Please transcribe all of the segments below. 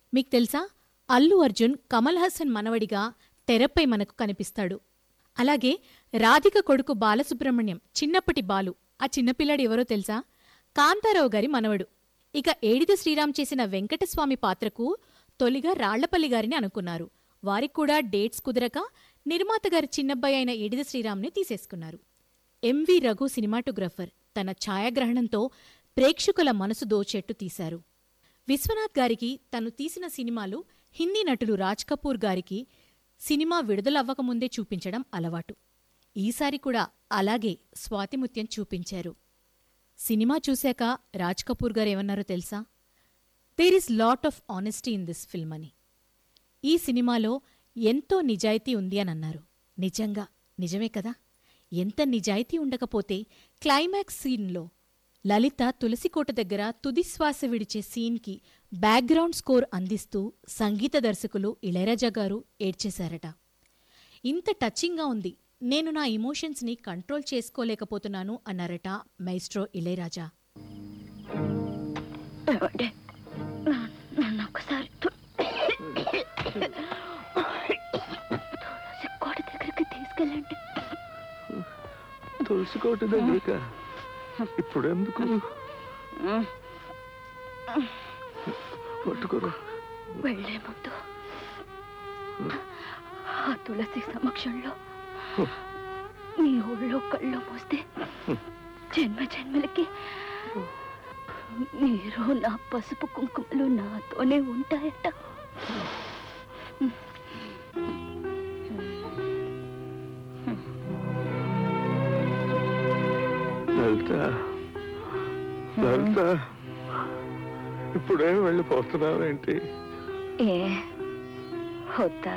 మీకు తెలుసా అల్లు అర్జున్ కమల్ హాసన్ మనవడిగా తెరపై మనకు కనిపిస్తాడు అలాగే రాధిక కొడుకు బాలసుబ్రహ్మణ్యం చిన్నప్పటి బాలు ఆ చిన్నపిల్లాడు ఎవరో తెలుసా కాంతారావు గారి మనవడు ఇక ఏడిద శ్రీరామ్ చేసిన వెంకటస్వామి పాత్రకు తొలిగా రాళ్లపల్లి గారిని అనుకున్నారు వారికి కూడా డేట్స్ కుదరక నిర్మాత గారి చిన్నబ్బాయి అయిన ఏడిద శ్రీరామ్ని తీసేసుకున్నారు ఎంవి రఘు సినిమాటోగ్రఫర్ తన ఛాయాగ్రహణంతో ప్రేక్షకుల మనసు దోచేట్టు తీశారు విశ్వనాథ్ గారికి తను తీసిన సినిమాలు హిందీ నటులు రాజ్ కపూర్ గారికి సినిమా విడుదలవ్వకముందే చూపించడం అలవాటు ఈసారి కూడా అలాగే స్వాతిముత్యం చూపించారు సినిమా చూశాక రాజ్ కపూర్ గారు ఏమన్నారో తెలుసా there is lot of honesty in this film అని ఈ సినిమాలో ఎంతో నిజాయితీ ఉంది అని అన్నారు నిజంగా నిజమే కదా ఎంత నిజాయితీ ఉండకపోతే క్లైమాక్స్ సీన్లో లలిత తులసికోట దగ్గర తుది శ్వాస విడిచే సీన్కి బ్యాక్గ్రౌండ్ స్కోర్ అందిస్తూ సంగీత దర్శకులు ఇళయరాజా గారు ఏడ్చేశారట ఇంత టచింగ్గా ఉంది నేను నా ఇమోషన్స్ని కంట్రోల్ చేసుకోలేకపోతున్నాను అన్నారట మైస్ట్రో ఇళయరాజా ఏమండి నా- నన్ను ఒకసారి తు- తులసి కోట దగ్గరికి తీసుకెళ్ళండి తులసికోట దగ్గరక ఇప్పుడు ఎందుకు పట్టుకోరా వెళ్లే ముందు ఆ తులసి సమక్షంలో మీ ఊళ్ళో కళ్ళు మూస్తే జన్మ జన్మలకి మీరు నా పసుపు కుంకుమలు నాతోనే ఉంటాయట లలిత లలిత ఇప్పుడేం వెళ్ళిపోతున్నావేంటి ఏ వద్దా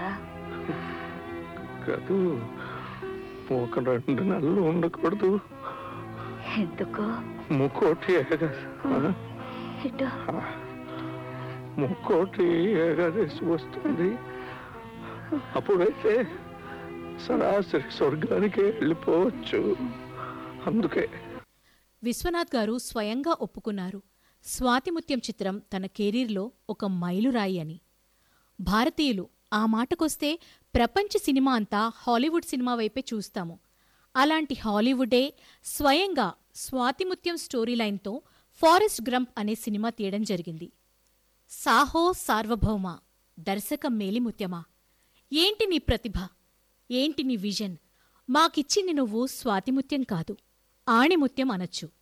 కాదు ఒక రెండు నెలలు ఉండకూడదు ఎందుకు ముక్కోటి ఏకాదశి ఆ? ఇటు ముక్కోటి ఏకాదశి వస్తుంది అప్పుడైతే సరాసరి స్వర్గానికి వెళ్ళిపోవచ్చు అందుకే విశ్వనాథ్ గారు స్వయంగా ఒప్పుకున్నారు స్వాతిముత్యం చిత్రం తన కెరీర్లో ఒక మైలురాయి అని భారతీయులు ఆ మాటకొస్తే ప్రపంచ సినిమా అంతా హాలీవుడ్ సినిమా వైపే చూస్తాము అలాంటి హాలీవుడే స్వయంగా స్వాతిముత్యం స్టోరీ లైన్తో ఫారెస్ట్ గ్రంప్ అనే సినిమా తీయడం జరిగింది సాహో సార్వభౌమ దర్శక మేలిముత్యమా ఏంటి నీ ప్రతిభ ఏంటి నీ విజన్ మాకిచ్చింది నువ్వు స్వాతిముత్యం కాదు ఆణిముత్యం అనొచ్చు